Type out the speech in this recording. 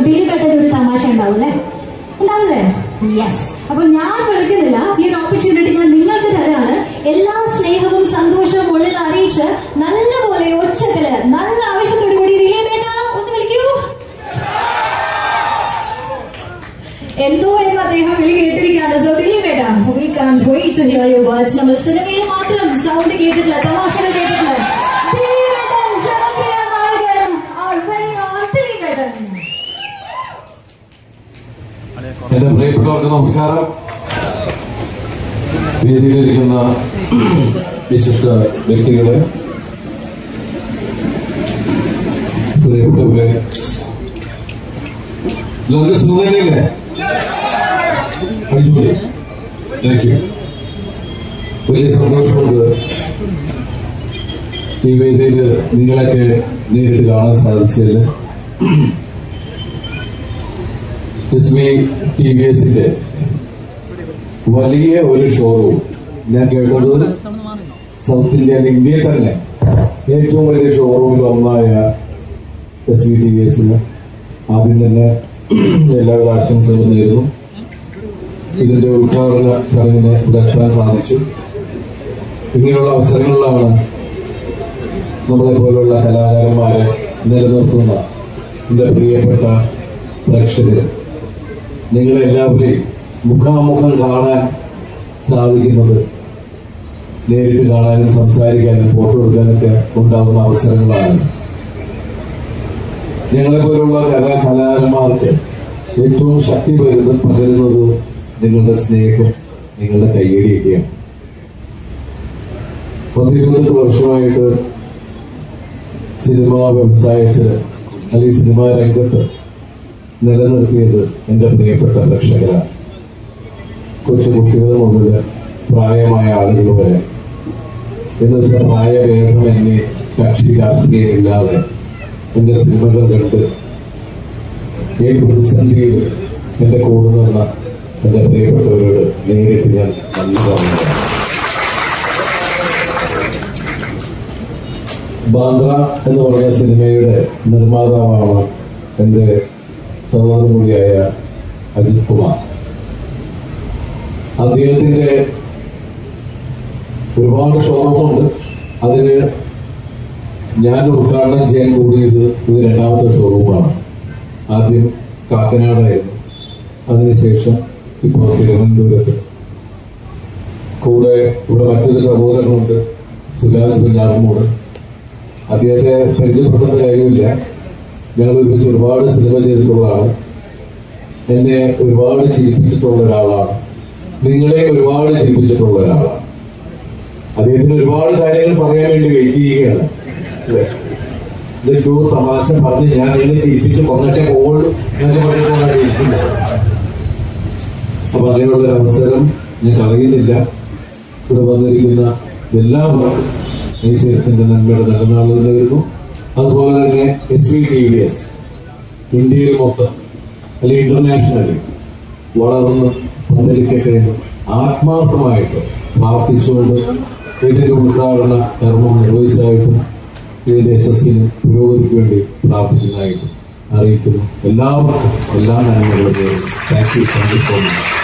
ദിലീപേട്ടൻ ഒരു തമാശ ഉണ്ടാവും അല്ലേ ഉണ്ടാവില്ലേ യെസ് അപ്പൊ ഞാൻ വിളിക്കുന്നില്ല ഈ ഒരു ഓപ്പർച്യൂണിറ്റി ഞാൻ നിങ്ങൾക്ക് തരാണ് എല്ലാ സ്നേഹവും സന്തോഷവും ഉള്ളിൽ അറിയിച്ച് നല്ലപോലെ ഒച്ചത്തില് നല്ല ആവശ്യത്തോടു കൂടി ദിലീപേട്ട ഒന്ന് വിളിക്കൂ എന്തോ എന്ന് അദ്ദേഹം വിളി കേട്ടിരിക്കുകയാണ് സോ ദിലീപേട്ട we can't wait to hear your words നമ്മൾ സിനിമയിൽ മാത്രം സൗണ്ട് കേട്ടിട്ടില്ല തമാശകൾ കേട്ടിട്ടില്ല ദിലീപേട്ടൻ ജനപ്രിയ നായകൻ our very own ദിലീപേട്ടൻ എന്റെ പ്രിയപ്പെട്ടവർക്ക് നമസ്കാരം വേദിയിലിരിക്കുന്ന വിശിഷ്ട വ്യക്തികളെ പ്രിയപ്പെട്ടവരെ എല്ലാവർക്കും സുഖമല്ലേ അടിപൊളി താങ്ക് യു വലിയ സന്തോഷമുണ്ട് ഈ വേദിയിൽ നിങ്ങളൊക്കെ നേരിട്ട് കാണാൻ സാധിച്ചതിൽ എസ് വി ടി വി എസിന്റെ വലിയ ഒരു ഷോറൂം ഞാൻ കേട്ടത് സൗത്ത് ഇന്ത്യയിൽ ഇന്ത്യയിൽ തന്നെ ഏറ്റവും വലിയ ഷോറൂമിൽ ഒന്നായ എസ് വി ടി വി എസിന് ആദ്യം തന്നെ എല്ലാവിധ ആശംസകളും നേരുന്നു ഇതിന്റെ ഉദ്ഘാടന ചടങ്ങിന് ഇതെത്താൻ സാധിച്ചു ഇങ്ങനെയുള്ള അവസരങ്ങളിലാണ് നമ്മളെ പോലുള്ള കലാകാരന്മാരെ നിലനിർത്തുന്ന എന്റെ പ്രിയപ്പെട്ട പ്രേക്ഷകർ നിങ്ങളെല്ലാവരെയും മുഖാമുഖം കാണാൻ സാധിക്കുന്നത് നേരിട്ട് കാണാനും സംസാരിക്കാനും ഫോട്ടോ എടുക്കാനൊക്കെ ഉണ്ടാകുന്ന അവസരങ്ങളാണ് ഞങ്ങളെ പോലുള്ള കലാ കലാകാരന്മാർക്ക് ഏറ്റവും ശക്തി പകരുന്നത് പകരുന്നത് നിങ്ങളുടെ സ്നേഹം നിങ്ങളുടെ കയ്യടിയൊക്കെയാണ് പത്തിരുപത്തെട്ട് വർഷമായിട്ട് സിനിമാ വ്യവസായത്തിൽ അല്ലെങ്കിൽ സിനിമാ രംഗത്ത് നിലനിർത്തിയത് എൻ്റെ പ്രിയപ്പെട്ട പ്രേക്ഷകരാണ് കൊച്ചു കുട്ടികൾ മുതൽ പ്രായമായ ആളുകൾ വരെ എന്ന് വെച്ചാൽ പ്രായഭേദം എന്നെ കക്ഷി രാഷ്ട്രീയം ഇല്ലാതെ എൻ്റെ സിനിമകൾ കണ്ട് ഏത് പ്രതിസന്ധിയിൽ എൻ്റെ കൂടെ നിന്ന എൻ്റെ പ്രിയപ്പെട്ടവരോട് നേരിട്ട് ഞാൻ നന്ദി പറയുന്നു ബാന്ദ്ര എന്ന് പറഞ്ഞ സിനിമയുടെ നിർമ്മാതാവാണ് എൻ്റെ സഹോദരൻ കൂടിയായ അജിത് കുമാർ അദ്ദേഹത്തിന്റെ ഒരുപാട് ഷോറൂമുണ്ട് അതിന് ഞാൻ ഉദ്ഘാടനം ചെയ്യാൻ കൂടിയത് ഇത് രണ്ടാമത്തെ ഷോറൂമാണ് ആദ്യം കാക്കനാടായിരുന്നു അതിനുശേഷം ഇപ്പോൾ തിരുവനന്തപുരത്ത് കൂടെ ഇവിടെ മറ്റൊരു സഹോദരനുണ്ട് സുരാജ് പഞ്ചാബിനോട് അദ്ദേഹത്തെ പരിചയപ്പെടുത്തേണ്ട കാര്യമില്ല ഞങ്ങൾ ഒരുമിച്ച് ഒരുപാട് സിനിമ ചെയ്തിട്ടുള്ളതാണ് എന്നെ ഒരുപാട് ചിരിപ്പിച്ചിട്ടുള്ള ഒരാളാണ് നിങ്ങളെ ഒരുപാട് ചിരിപ്പിച്ചിട്ടുള്ള ഒരാളാണ് അദ്ദേഹത്തിന് ഒരുപാട് കാര്യങ്ങൾ പറയാൻ വേണ്ടി വെയിറ്റ് ചെയ്യുകയാണ് അല്ലേ ഇതൊക്കെ ഒരു തമാശ പറഞ്ഞ് ഞാൻ നിങ്ങളെ ചിരിപ്പിച്ച് കൊന്നിട്ടേ പോകുള്ളൂ എന്നൊക്കെ പറഞ്ഞിട്ടാണ് ഇരിക്കുന്നത് അപ്പൊ അതിനുള്ള ഒരു അവസരം ഞാൻ അറിയുന്നില്ല ഇവിടെ വന്നിരിക്കുന്ന എല്ലാവർക്കും ഈശ്വരത്തിന്റെ നന്മയുടെ നിലനാളുകൾ നേരുന്നു അതുപോലെ തന്നെ S V T D S ഇന്ത്യയിൽ മൊത്തം അല്ലെങ്കിൽ ഇന്റർനാഷണലി വളർന്ന് പന്തലിക്കട്ടെ എന്ന് ആത്മാർത്ഥമായിട്ട് പ്രാർത്ഥിച്ചുകൊണ്ട് ഇതിന്റെ ഉദ്ഘാടന കർമ്മം നിർവഹിച്ചതായിട്ടും ഇതിന്റെ യശസ്സിന് പുരോഗതിക്ക് വേണ്ടി പ്രാർത്ഥിക്കുന്നതായിട്ടും അറിയിക്കുന്നു എല്ലാവർക്കും എല്ലാ നന്മകളും thank you thank you so much